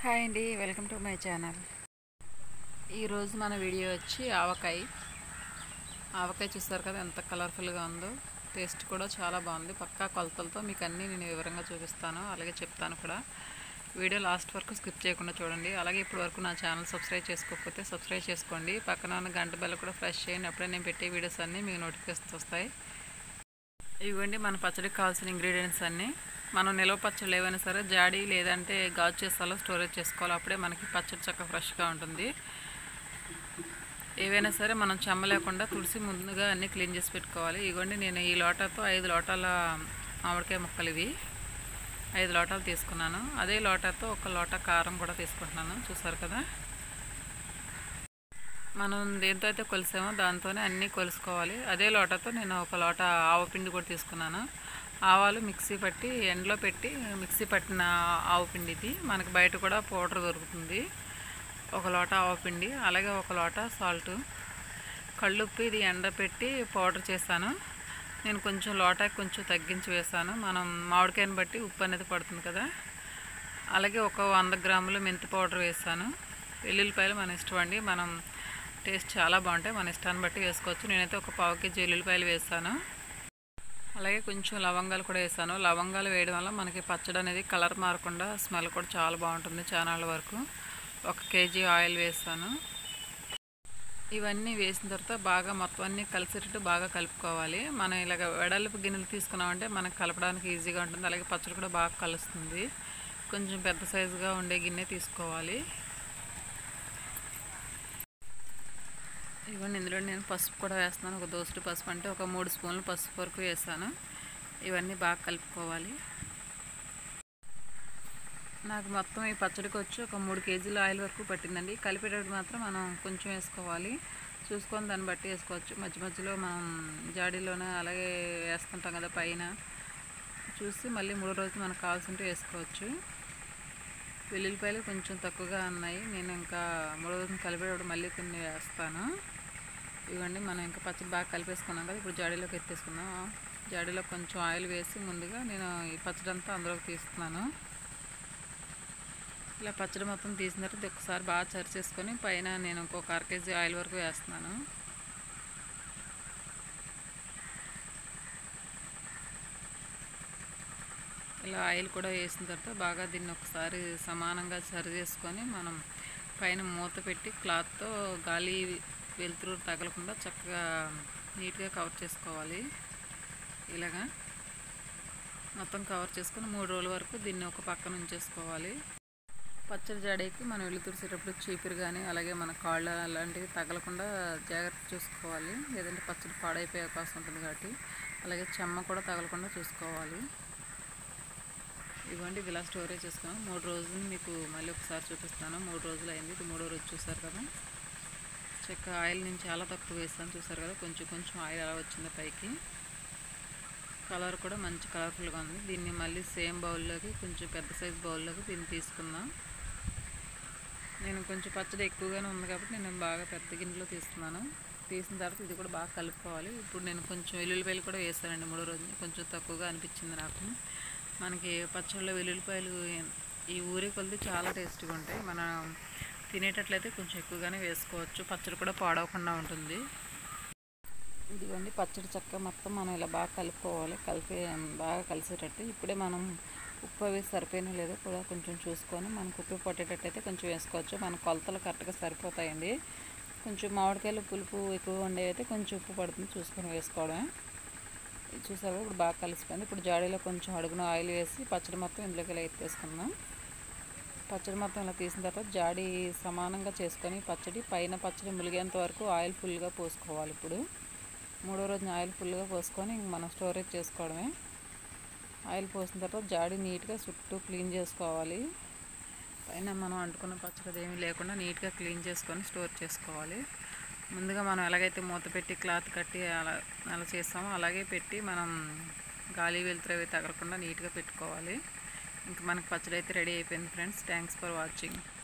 hi అండి welcome to my channel ఈరోజు మన వీడియో వచ్చి ఆవకాయ ఆవకాయ చూస్తారు కదా ఎంత కలర్ఫుల్గా ఉందో టేస్ట్ కూడా చాలా బాగుంది పక్కా కొలతలతో మీకు అన్నీ నేను వివరంగా చూపిస్తాను అలాగే చెప్తాను కూడా వీడియో లాస్ట్ వరకు స్కిప్ చేయకుండా చూడండి అలాగే ఇప్పటి వరకు నా ఛానల్ సబ్స్క్రైబ్ చేసుకోకపోతే సబ్స్క్రైబ్ చేసుకోండి పక్కన ఉన్న గంట బెల్ల కూడా ఫ్రెష్ చేయండి అప్పుడే నేను పెట్టే వీడియోస్ అన్నీ మీకు నోటిఫికేషన్స్ వస్తాయి ఇవ్వండి మన పచ్చడికి కావాల్సిన ఇంగ్రీడియంట్స్ అన్నీ మనం నిలవ పచ్చళ్ళు ఏవైనా సరే జాడి లేదంటే గాజు చేసాలో స్టోరేజ్ చేసుకోవాలి అప్పుడే మనకి పచ్చడి చక్క ఫ్రెష్గా ఉంటుంది ఏవైనా సరే మనం చెమ్మ లేకుండా తుడిసి ముందుగా అన్నీ క్లీన్ చేసి పెట్టుకోవాలి ఇవ్వండి నేను ఈ లోటాతో ఐదు లోటాల మామిడికాయ ముక్కలు ఇవి ఐదు లోటాలు తీసుకున్నాను అదే లోటాతో ఒక లోటా కారం కూడా తీసుకుంటున్నాను చూసారు కదా మనం దేంతో అయితే కొలిసామో దాంతోనే అన్నీ కొలుసుకోవాలి అదే లోటతో నేను ఒక లోట ఆవపిండి కూడా తీసుకున్నాను ఆవాలు మిక్సీ పట్టి ఎండలో పెట్టి మిక్సీ పట్టిన ఆవపిండి ఇది మనకి బయట కూడా పౌడర్ దొరుకుతుంది ఒక లోట ఆవపిండి అలాగే ఒక లోట సాల్ట్ కళ్ళుప్పు ఇది ఎండ పెట్టి పౌడర్ చేశాను నేను కొంచెం లోటాకి కొంచెం తగ్గించి వేసాను మనం మామిడికాయని బట్టి ఉప్పు అనేది పడుతుంది కదా అలాగే ఒక వంద గ్రాములు మెంతి పౌడర్ వేసాను వెల్లుల్లిపాయలు మన ఇష్టం అండి మనం టేస్ట్ చాలా బాగుంటాయి మన ఇష్టాన్ని బట్టి వేసుకోవచ్చు నేనైతే ఒక పావు కేజీ వెల్లుల్లిపాయలు వేసాను అలాగే కొంచెం లవంగాలు కూడా వేసాను లవంగాలు వేయడం వల్ల మనకి పచ్చడి అనేది కలర్ మారకుండా స్మెల్ కూడా చాలా బాగుంటుంది చానాళ్ళ వరకు ఒక కేజీ ఆయిల్ వేసాను ఇవన్నీ వేసిన తర్వాత బాగా మొత్తం అన్నీ కలిసేటట్టు బాగా కలుపుకోవాలి మనం ఇలాగ వెడల్పు గిన్నెలు తీసుకున్నామంటే మనకు కలపడానికి ఈజీగా ఉంటుంది అలాగే పచ్చడి కూడా బాగా కలుస్తుంది కొంచెం పెద్ద సైజుగా ఉండే గిన్నె తీసుకోవాలి ఇవన్నీ ఇందులో నేను పసుపు కూడా వేస్తున్నాను ఒక దోసుడు పసుపు అంటే ఒక మూడు స్పూన్లు పసుపు వరకు వేసాను ఇవన్నీ బాగా కలుపుకోవాలి నాకు మొత్తం ఈ పచ్చడికి వచ్చి ఒక మూడు కేజీల ఆయిల్ వరకు పట్టిందండి కలిపేటప్పుడు మాత్రం మనం కొంచెం వేసుకోవాలి చూసుకొని దాన్ని బట్టి వేసుకోవచ్చు మధ్య మధ్యలో మనం జాడీలోనే అలాగే వేస్తుంటాం కదా పైన చూసి మళ్ళీ మూడు రోజులు మనకు కావాల్సింటే వేసుకోవచ్చు వెల్లుల్లిపాయలు కొంచెం తక్కువగా ఉన్నాయి నేను ఇంకా మూడు రోజులు కలిపేటప్పుడు మళ్ళీ కొన్ని వేస్తాను ఇవ్వండి మనం ఇంకా పచ్చడి బాగా కలిపేసుకున్నాం కదా ఇప్పుడు జాడీలోకి ఎత్తేసుకున్నాం జాడీలో కొంచెం ఆయిల్ వేసి ముందుగా నేను ఈ పచ్చడి అంతా అందులోకి తీస్తున్నాను ఇలా పచ్చడి మొత్తం తీసిన తర్వాత ఒకసారి బాగా చరి చేసుకొని పైన నేను ఇంకొక అర కేజీ ఆయిల్ వరకు వేస్తున్నాను ఇలా ఆయిల్ కూడా వేసిన తర్వాత బాగా దీన్ని ఒకసారి సమానంగా సరి చేసుకొని మనం పైన మూత పెట్టి క్లాత్తో గాలి వెలుతురు తగలకుండా చక్కగా నీట్గా కవర్ చేసుకోవాలి ఇలాగా మొత్తం కవర్ చేసుకొని మూడు రోజుల వరకు దీన్ని ఒక పక్కన ఉంచేసుకోవాలి పచ్చడి జాడీకి మనం ఇల్లు తుడిసేటప్పుడు చీపురు కానీ అలాగే మన కాళ్ళు అలాంటివి తగలకుండా జాగ్రత్త చూసుకోవాలి లేదంటే పచ్చడి పాడైపోయే అవకాశం ఉంటుంది కాబట్టి అలాగే చెమ్మ కూడా తగలకుండా చూసుకోవాలి ఇవ్వండి ఇది ఇలా స్టోరేజ్ చేసుకున్నాం మూడు రోజులు మీకు మళ్ళీ ఒకసారి చూపిస్తాను మూడు రోజులు అయింది ఇది మూడో రోజు చూసారు కదా చెక్క ఆయిల్ నేను చాలా తక్కువ వేస్తాను చూసారు కదా కొంచెం కొంచెం ఆయిల్ అలా వచ్చింది పైకి కలర్ కూడా మంచి కలర్ఫుల్గా ఉంది దీన్ని మళ్ళీ సేమ్ బౌల్లోకి కొంచెం పెద్ద సైజ్ బౌల్లోకి దీన్ని తీసుకుందాం నేను కొంచెం పచ్చడి ఎక్కువగానే ఉంది కాబట్టి నేను బాగా పెద్ద గిన్నెలో తీస్తున్నాను తీసిన తర్వాత ఇది కూడా బాగా కలుపుకోవాలి ఇప్పుడు నేను కొంచెం వెల్లుల్లిపాయలు కూడా వేసానండి మూడో రోజు కొంచెం తక్కువగా అనిపించింది నాకు మనకి పచ్చళ్ళలో వెల్లుల్లిపాయలు ఈ ఊరి కొలిది చాలా టేస్టీగా ఉంటాయి మనం తినేటట్లయితే కొంచెం ఎక్కువగానే వేసుకోవచ్చు పచ్చడి కూడా పాడవకుండా ఉంటుంది ఇదిగోండి పచ్చడి చక్క మొత్తం మనం ఇలా బాగా కలుపుకోవాలి కలిపి బాగా కలిసేటట్టు ఇప్పుడే మనం ఉప్పు అవి సరిపోయినా లేదో కూడా కొంచెం చూసుకొని మనకు ఉప్పు పట్టేటట్టయితే కొంచెం వేసుకోవచ్చు మన కొలతలు కరెక్ట్గా సరిపోతాయండి కొంచెం మామిడికాయలు పులుపు ఎక్కువ ఉండేవి అయితే కొంచెం ఉప్పు పడుతుంది చూసుకొని వేసుకోవడమే చూసారు ఇప్పుడు బాగా కలిసిపోయింది ఇప్పుడు జాడీలో కొంచెం అడుగున ఆయిల్ వేసి పచ్చడి మొత్తం ఇందులోకి ఇలా ఎత్తేసుకుందాం పచ్చడి మొత్తం ఇలా తీసిన తర్వాత జాడీ సమానంగా చేసుకొని పచ్చడి పైన పచ్చడి ములిగేంత వరకు ఆయిల్ ఫుల్గా పోసుకోవాలి ఇప్పుడు మూడో రోజున ఆయిల్ ఫుల్గా పోసుకొని మనం స్టోరేజ్ చేసుకోవడమే ఆయిల్ పోసిన తర్వాత జాడీ నీట్గా చుట్టూ క్లీన్ చేసుకోవాలి పైన మనం అంటుకున్న పచ్చడి ఏమీ లేకుండా నీట్గా క్లీన్ చేసుకొని స్టోర్ చేసుకోవాలి ముందుగా మనం ఎలాగైతే మూత పెట్టి క్లాత్ కట్టి అలా అలా చేస్తామో అలాగే పెట్టి మనం గాలి వెలుతురు అవి తగలకుండా నీట్గా పెట్టుకోవాలి ఇంక మనకు పచ్చడి అయితే రెడీ అయిపోయింది ఫ్రెండ్స్ థ్యాంక్స్ ఫర్ వాచింగ్